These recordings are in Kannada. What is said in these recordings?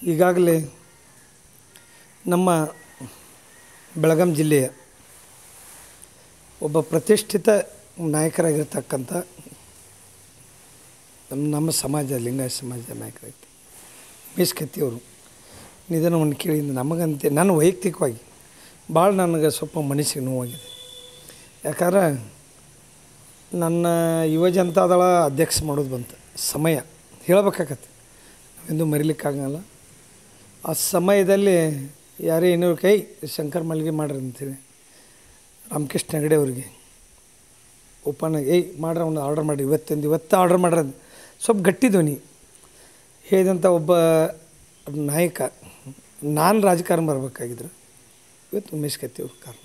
ಈಗಾಗಲೇ ನಮ್ಮ ಬೆಳಗಾಂ ಜಿಲ್ಲೆಯ ಒಬ್ಬ ಪ್ರತಿಷ್ಠಿತ ನಾಯಕರಾಗಿರ್ತಕ್ಕಂಥ ನಮ್ಮ ನಮ್ಮ ಸಮಾಜ ಲಿಂಗಾಯತ ಸಮಾಜದ ನಾಯಕರಾಗಿತ್ತು ಉಮೇಶ್ ಕತ್ತಿಯವರು ನಿಧನವನ್ನು ಕೇಳಿ ನಮಗಂತೆ ನಾನು ವೈಯಕ್ತಿಕವಾಗಿ ಭಾಳ ನನಗೆ ಸ್ವಲ್ಪ ಮನಸ್ಸಿಗೆ ನೋವಾಗಿದೆ ಯಾಕಂದ್ರೆ ನನ್ನ ಯುವ ಜನತಾದಳ ಅಧ್ಯಕ್ಷ ಮಾಡೋದು ಬಂತು ಸಮಯ ಹೇಳ್ಬೇಕಾಗತ್ತೆ ನಾವೆಂದು ಮರಿಲಿಕ್ಕಾಗಲ್ಲ ಆ ಸಮಯದಲ್ಲಿ ಯಾರೇ ಏನೋ ಕೈ ಶಂಕರ್ ಮಲ್ಲಿಗೆ ಮಾಡ್ರಿ ಅಂತೇಳಿ ರಾಮಕೃಷ್ಣ ಹೆಗಡೆ ಅವರಿಗೆ ಓಪನ್ ಏಯ್ ಮಾಡ್ರಿ ಅವ್ನು ಆರ್ಡರ್ ಮಾಡಿ ಇವತ್ತೊಂದು ಇವತ್ತು ಆರ್ಡರ್ ಮಾಡ್ರಿ ಅಂದ್. ಸ್ವಲ್ಪ ಗಟ್ಟಿ ಧ್ವನಿ ಹೇಳಿದಂಥ ಒಬ್ಬ ನಾಯಕ ನಾನು ರಾಜಕಾರಣ ಬರಬೇಕಾಗಿದ್ರು ಇವತ್ತು ಉಮೇಶ್ ಕತ್ತಿ ಅವ್ರ ಕಾರಣ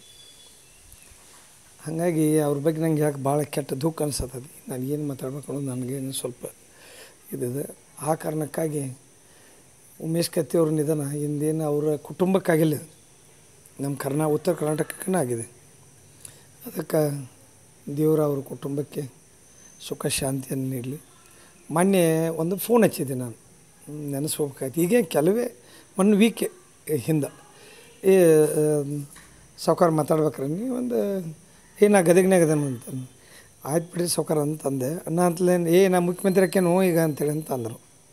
ಹಾಗಾಗಿ ಅವ್ರ ಬಗ್ಗೆ ನಂಗೆ ಯಾಕೆ ಭಾಳ ಕೆಟ್ಟ ದುಃಖ ಅನ್ಸತ್ತದ ನಾನು ಏನು ಮಾತಾಡ್ಬೇಕು ಅನ್ನೋದು ನನಗೇನು ಸ್ವಲ್ಪ ಇದಿದೆ ಆ ಕಾರಣಕ್ಕಾಗಿ ಉಮೇಶ್ ಕತ್ತಿ ಅವ್ರ ನಿಧನ ಹಿಂದೇನು ಅವರ ಕುಟುಂಬಕ್ಕಾಗಿಲ್ಲ ಇದು. ನಮ್ಮ ಕರ್ನಾ ಉತ್ತರ ಕರ್ನಾಟಕಕ್ಕೂ ಆಗಿದೆ ಅದಕ್ಕೆ ದೇವರ ಅವ್ರ ಕುಟುಂಬಕ್ಕೆ ಸುಖ ಶಾಂತಿಯನ್ನು ನೀಡಲಿ ಮೊನ್ನೆ ಒಂದು ಫೋನ್ ಹಚ್ಚಿದ್ದೆ ನಾನು ನೆನೆಸ್ಕೋಬೇಕಾಯ್ತು ಈಗ ಕೆಲವೇ ಒನ್ ವೀಕ್ ಹಿಂದೆ ಏ ಸಾವ್ಕಾರ ಮಾತಾಡ್ಬೇಕ್ರೆ ನೀವು ಒಂದು ಏ ನಾ ಗದಗ್ನಾಗ ಅದೇನು ಅಂತ ಆಯ್ತು ಬಿಡ್ರಿ ಸಾವ್ಕಾರ ಅಂತಂದೆ ನಾ ಅಂತಲೇನು ಏ ನಾ ಮುಖ್ಯಮಂತ್ರಿ ಹಾಕೇನು ಈಗ ಅಂತೇಳಿ ಅಂತ ಅಂದರು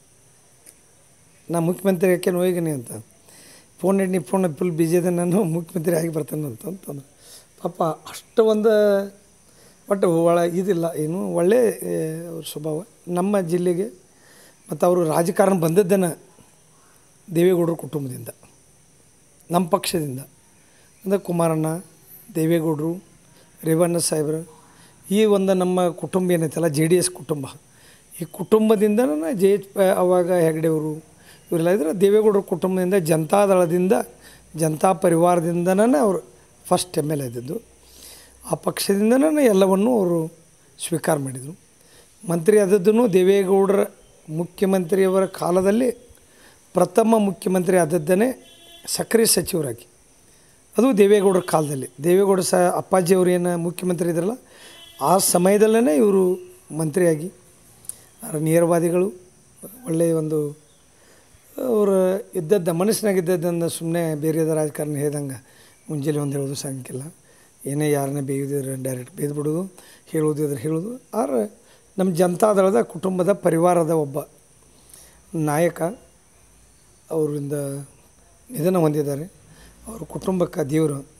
ನಾ ಮುಖ್ಯಮಂತ್ರಿ ಹಾಕೇನು ಹೋಗಿನಿ ಅಂತ ಫೋನ್ ಇಟ್ಟು ನೀ ಫೋನ್ ಫುಲ್ ಬಿಜಿ ಇದೆ ನಾನು ಮುಖ್ಯಮಂತ್ರಿ ಆಗಿ ಬರ್ತಾನೆ ಅಂತ ಅಂತಂದ್ರು ಪಾಪ ಅಷ್ಟು ಒಂದು ಒಟ್ಟು ಒಳ ಇದಿಲ್ಲ ಏನು ಒಳ್ಳೆ ಆ, ಅವ್ರ ಸ್ವಭಾವ ನಮ್ಮ ಜಿಲ್ಲೆಗೆ ಮತ್ತು ಅವರು ರಾಜಕಾರಣ ಬಂದದ್ದನ್ನು ದೇವೇಗೌಡರ ಕುಟುಂಬದಿಂದ ನಮ್ಮ ಪಕ್ಷದಿಂದ ಅಂದರೆ ಕುಮಾರಣ್ಣ ದೇವೇಗೌಡರು ರೇವಣ್ಣ ಸಾಹೇಬ್ರು ಈ ಒಂದು ನಮ್ಮ ಕುಟುಂಬ ಏನೈತಲ್ಲ ಜೆ ಡಿ ಎಸ್ ಕುಟುಂಬ ಈ ಕುಟುಂಬದಿಂದನೇ ಜೆ ಎಚ್ ಪ ಅವಾಗ ಹೆಗ್ಡೆಯವರು ಇವರೆಲ್ಲ ಇದ್ರೆ ದೇವೇಗೌಡರ ಕುಟುಂಬದಿಂದ ಜನತಾದಳದಿಂದ ಜನತಾ ಪರಿವಾರದಿಂದನೇ ಅವರು ಫಸ್ಟ್ ಎಮ್ ಎಲ್ ಎ ಇದ್ದದ್ದು ಆ ಪಕ್ಷದಿಂದನೇ ಎಲ್ಲವನ್ನೂ ಅವರು ಸ್ವೀಕಾರ ಮಾಡಿದರು ಮಂತ್ರಿ ಆದದ್ದನ್ನು ದೇವೇಗೌಡರ ಮುಖ್ಯಮಂತ್ರಿಯವರ ಕಾಲದಲ್ಲಿ ಪ್ರಥಮ ಮುಖ್ಯಮಂತ್ರಿ ಆದದ್ದನ್ನೇ ಸಕ್ರಿಯ ಸಚಿವರಾಗಿ ಅದು ದೇವೇಗೌಡರ ಕಾಲದಲ್ಲಿ ದೇವೇಗೌಡ ಸ ಅಪ್ಪಾಜಿಯವರು ಏನು ಮುಖ್ಯಮಂತ್ರಿ ಇದ್ರಲ್ಲ ಆ ಸಮಯದಲ್ಲೇ ಇವರು ಮಂತ್ರಿಯಾಗಿ ಅವರ ನೇರವಾದಿಗಳು ಒಳ್ಳೆಯ ಒಂದು ಅವರು ಇದ್ದದ್ದ ಮನಸ್ಸಿನಾಗ ಇದ್ದದ್ದನ್ನು ಸುಮ್ಮನೆ ಬೇರೆದ ರಾಜಕಾರಣ ಹೇಳ್ದಂಗೆ ಮುಂಜಾನೆ ಒಂದು ಹೇಳೋದು ಸಾಯಂಕಿಲ್ಲ ಏನೇ ಯಾರನ್ನ ಬೇಯ್ದಿದ್ರೆ ಡೈರೆಕ್ಟ್ ಬೇಯ್ದುಬಿಡೋದು ಹೇಳೋದಿದ್ರೆ ಹೇಳೋದು ಆದ್ರೆ ನಮ್ಮ ಜನತಾದಳದ ಕುಟುಂಬದ ಪರಿವಾರದ ಒಬ್ಬ ನಾಯಕ ಅವರಿಂದ ನಿಧನ ಹೊಂದಿದ್ದಾರೆ ಅವ್ರ ಕುಟುಂಬಕ್ಕೆ ದೇವರು